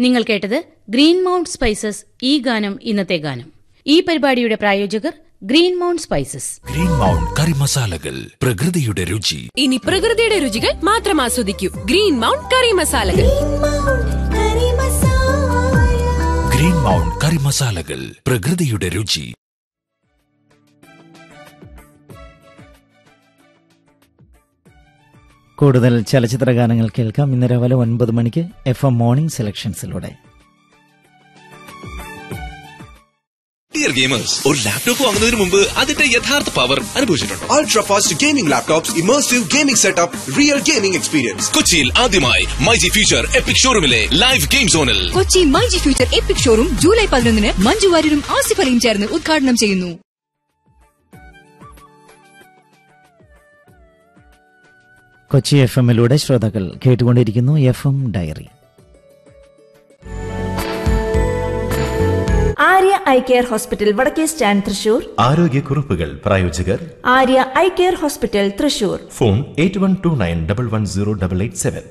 നിങ്ങൾ കേട്ടത് green mount spices ഈ ഗാനം ഇന്നത്തെ ഗാനം ഈ പരിപാടിയുടെ പ്രായോജകർ green mount spices green mount curry മസാലകൾ പ്രകൃതിയുടെ രുചി ഇനി പ്രകൃതിയുടെ രുചികൾ മാത്രം ആസ്വദിക്കൂ ഗ്രീൻ മൗണ്ട് കറി മസാലകൾ ഗ്രീൻ മൗണ്ട് കറി മസാലകൾ പ്രകൃതിയുടെ രുചി കൂടുതൽ ചലച്ചിത്ര ഗാനങ്ങൾ കേൾക്കാം ഇന്ന് രാവിലെ ഒൻപത് മണിക്ക് എഫ് എം മോർണിംഗ് സെലക്ഷൻസിലൂടെ ഡിയർ ഗെയിമേഴ്സ് ഒരു ലാപ്ടോപ്പ് വാങ്ങുന്നതിന് മുമ്പ് അതിന്റെ യഥാർത്ഥ പവർ അനുഭവിച്ചിട്ടുണ്ടോ Ultra fast gaming laptops, immersive gaming setup, real gaming experience. കൊച്ചിയിൽ ആദ്യമായി മൈജി ഫ്യൂച്ചർ എപ്പിക് ഷോറൂമിലെ ലൈവ് ഗെയിം സോണിൽ Kochi myG future epic showroom July പതിനൊന്നിന് മഞ്ജു വാര്യരും ആസിഫ് അലിയും ചേർന്ന് ഉദ്ഘാടനം ചെയ്യുന്നു കൊച്ചി എഫ് എമ്മിലൂടെ ശ്രോതാക്കൾ കേട്ടുകൊണ്ടിരിക്കുന്നു F M diary Arya eye care hospital വടക്കേ സ്റ്റാൻഡ് തൃശൂർ ആരോഗ്യക്കുറിപ്പുകൾ പ്രായോജകർ Arya eye care hospital Thrissur phone eight one two nine double one zero double eight seven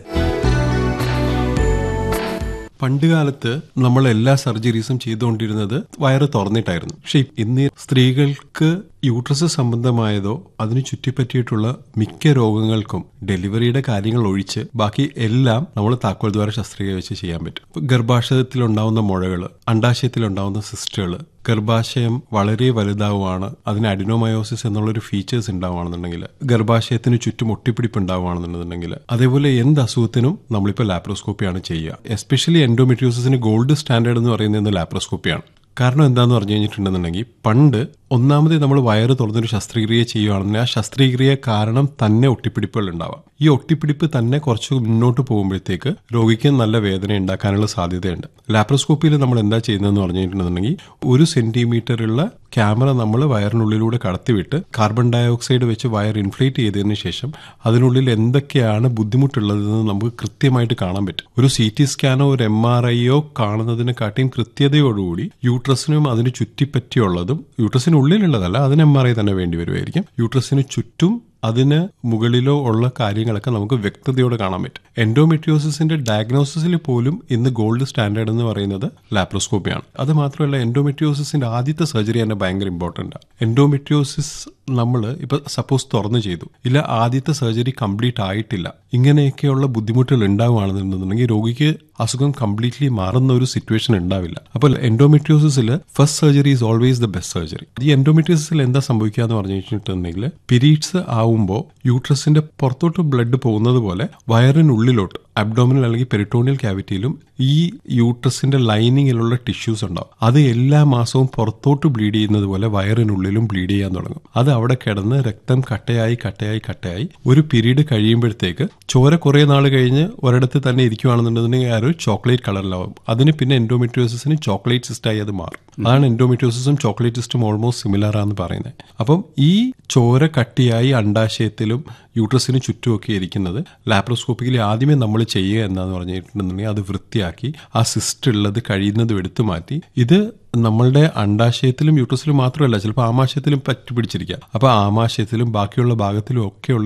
പണ്ട് കാലത്ത് നമ്മൾ എല്ലാ സർജറീസും ചെയ്തുകൊണ്ടിരുന്നത് വയറ് തുറന്നിട്ടായിരുന്നു പക്ഷെ ഇന്ന് സ്ത്രീകൾക്ക് യൂട്രസ് സംബന്ധമായതോ അതിന് ചുറ്റിപ്പറ്റിയിട്ടുള്ള മിക്ക രോഗങ്ങൾക്കും ഡെലിവറിയുടെ കാര്യങ്ങൾ ഒഴിച്ച് ബാക്കി എല്ലാം നമ്മൾ താക്കോൽ ദ്വാര ശസ്ത്രക്രിയ വെച്ച് ചെയ്യാൻ പറ്റും ഇപ്പൊ ഗർഭാശയത്തിലുണ്ടാവുന്ന മുഴകൾ അണ്ടാശയത്തിലുണ്ടാവുന്ന സിസ്റ്റുകൾ ഗർഭാശയം വളരെ വലുതാവുകയാണ് അതിന് അഡിനോമയോസിസ് എന്നുള്ളൊരു ഫീച്ചേഴ്സ് ഉണ്ടാവുകയാണെന്നുണ്ടെങ്കിൽ ഗർഭാശയത്തിന് ചുറ്റും ഒട്ടിപ്പിടിപ്പ് ഉണ്ടാവുകയാണെന്നുണ്ടെങ്കിൽ അതേപോലെ എന്ത് അസുഖത്തിനും നമ്മളിപ്പോൾ ലാപ്രോസ്കോപ്പിയാണ് ചെയ്യുക എസ്പെഷ്യലി എൻഡോമെട്രിയോസിന് ഗോൾഡ് സ്റ്റാൻഡേർഡ് എന്ന് പറയുന്നത് ലാപ്രോസ്കോപ്പിയാണ് കാരണം എന്താന്ന് പറഞ്ഞു കഴിഞ്ഞിട്ടുണ്ടെന്നുണ്ടെങ്കിൽ പണ്ട് ഒന്നാമത് നമ്മൾ വയറ് തുറന്നൊരു ശസ്ത്രക്രിയ ചെയ്യുകയാണെന്നുണ്ടെങ്കിൽ ആ ശസ്ത്രക്രിയ കാരണം തന്നെ ഒട്ടിപ്പിടിപ്പുകൾ ഉണ്ടാവാം ഈ ഒട്ടിപ്പിടിപ്പ് തന്നെ കുറച്ച് മുന്നോട്ട് പോകുമ്പോഴത്തേക്ക് രോഗിക്ക് നല്ല വേദന ഉണ്ടാക്കാനുള്ള സാധ്യതയുണ്ട് ലാപ്രോസ്കോപ്പിയിൽ നമ്മൾ എന്താ ചെയ്യുന്നതെന്ന് പറഞ്ഞു കഴിഞ്ഞിട്ടുണ്ടെന്നുണ്ടെങ്കിൽ ഒരു സെന്റിമീറ്ററുള്ള ക്യാമറ നമ്മൾ വയറിനുള്ളിലൂടെ കടത്തിവിട്ട് കാർബൺ ഡയോക്സൈഡ് വെച്ച് വയർ ഇൻഫ്ലേറ്റ് ചെയ്തതിന് ശേഷം അതിനുള്ളിൽ എന്തൊക്കെയാണ് ബുദ്ധിമുട്ടുള്ളതെന്ന് നമുക്ക് കൃത്യമായിട്ട് കാണാൻ പറ്റും ഒരു സി ടി സ്കാനോ ഒരു എം ആർ ഐയോ കാണുന്നതിനെക്കാട്ടിയും കൃത്യതയോടുകൂടി യൂട്രസിനും അതിന് ചുറ്റിപ്പറ്റിയുള്ളതും യൂട്രസിനുള്ളിലുള്ളതല്ല അതിന് എം ആർ ഐ തന്നെ വേണ്ടി വരുമായിരിക്കും യൂട്രസിന് ചുറ്റും അതിന് മുകളിലോ ഉള്ള കാര്യങ്ങളൊക്കെ നമുക്ക് വ്യക്തതയോടെ കാണാൻ പറ്റും എൻഡോമെട്രിയോസിന്റെ ഡയഗ്നോസിസിൽ പോലും ഇന്ന് ഗോൾഡ് സ്റ്റാൻഡേർഡ് എന്ന് പറയുന്നത് ലാപ്രോസ്കോപ്പിയാണ് അത് മാത്രമല്ല എൻഡോമെട്രിയോസിന്റെ ആദ്യത്തെ സർജറി തന്നെ ഭയങ്കര ഇമ്പോർട്ടൻ്റ് ആണ് എൻഡോമെട്രിയോസിസ് നമ്മൾ ഇപ്പൊ സപ്പോസ് തുറന്നു ചെയ്തു ഇല്ല ആദ്യത്തെ സർജറി കംപ്ലീറ്റ് ആയിട്ടില്ല ഇങ്ങനെയൊക്കെയുള്ള ബുദ്ധിമുട്ടുകൾ ഉണ്ടാവുകയാണെന്നുണ്ടെന്നുണ്ടെങ്കിൽ രോഗിക്ക് അസുഖം കംപ്ലീറ്റ്ലി മാറുന്ന ഒരു സിറ്റുവേഷൻ ഉണ്ടാവില്ല അപ്പോൾ എൻഡോമെട്രിയോസിസിൽ first surgery is always the best surgery ഈ എൻഡോമെട്രിയോസിൽ എന്താ സംഭവിക്കുക എന്ന് പറഞ്ഞു വെച്ചിട്ടുണ്ടെങ്കിൽ പീരീഡ്സ് ആവുമ്പോൾ യൂട്രസിന്റെ പുറത്തോട്ട് ബ്ലഡ് പോകുന്നത് പോലെ വയറിനുള്ളിലോട്ട് അബ്ഡോമിനൽ അല്ലെങ്കിൽ പെരിട്ടോണിയൽ ക്യാവിറ്റിയിലും ഈ യൂട്രസിന്റെ ലൈനിങ്ങിലുള്ള ടിഷ്യൂസ് ഉണ്ടാവും അത് എല്ലാ മാസവും പുറത്തോട്ട് ബ്ലീഡ് ചെയ്യുന്നത് പോലെ വയറിനുള്ളിലും ബ്ലീഡ് ചെയ്യാൻ തുടങ്ങും അത് അവിടെ കിടന്ന് രക്തം കട്ടയായി കട്ടയായി കട്ടയായി ഒരു പീരീഡ് കഴിയുമ്പോഴത്തേക്ക് ചോര കുറെ നാൾ കഴിഞ്ഞ് ഒരിടത്ത് തന്നെ ഇരിക്കുവാണെന്നുണ്ടെന്നുണ്ടെങ്കിൽ ആ ഒരു ചോക്ലേറ്റ് കളറിലാവും അതിന് പിന്നെ എൻഡോമെട്രിയോസിന് ചോക്ലേറ്റ് സിസ്റ്റായി അത് മാറും അതാണ് എൻഡോമെട്രിയോസിസും ചോക്ലേറ്റ് സിസ്റ്റും ഓൾമോസ്റ്റ് സിമിലർ ആണെന്ന് പറയുന്നത് അപ്പം ഈ ചോര കട്ടിയായി അണ്ടാശയത്തിലും യൂട്രസിന് ചുറ്റുമൊക്കെ ഇരിക്കുന്നത് ലാപ്രോസ്കോപ്പിക്കലി ആദ്യമേ നമ്മൾ ചെയ്യുക എന്താന്ന് പറഞ്ഞിട്ടുണ്ടെന്നുണ്ടെങ്കിൽ അത് വൃത്തിയാക്കി ആ സിസ്റ്റ് ഉള്ളത് കഴിയുന്നതും എടുത്തു മാറ്റി ഇത് നമ്മളുടെ അണ്ടാശയത്തിലും യൂട്രസിലും മാത്രമല്ല ചിലപ്പോൾ ആമാശയത്തിലും പറ്റി പിടിച്ചിരിക്കുക അപ്പൊ ആമാശയത്തിലും ബാക്കിയുള്ള ഭാഗത്തിലും ഒക്കെയുള്ള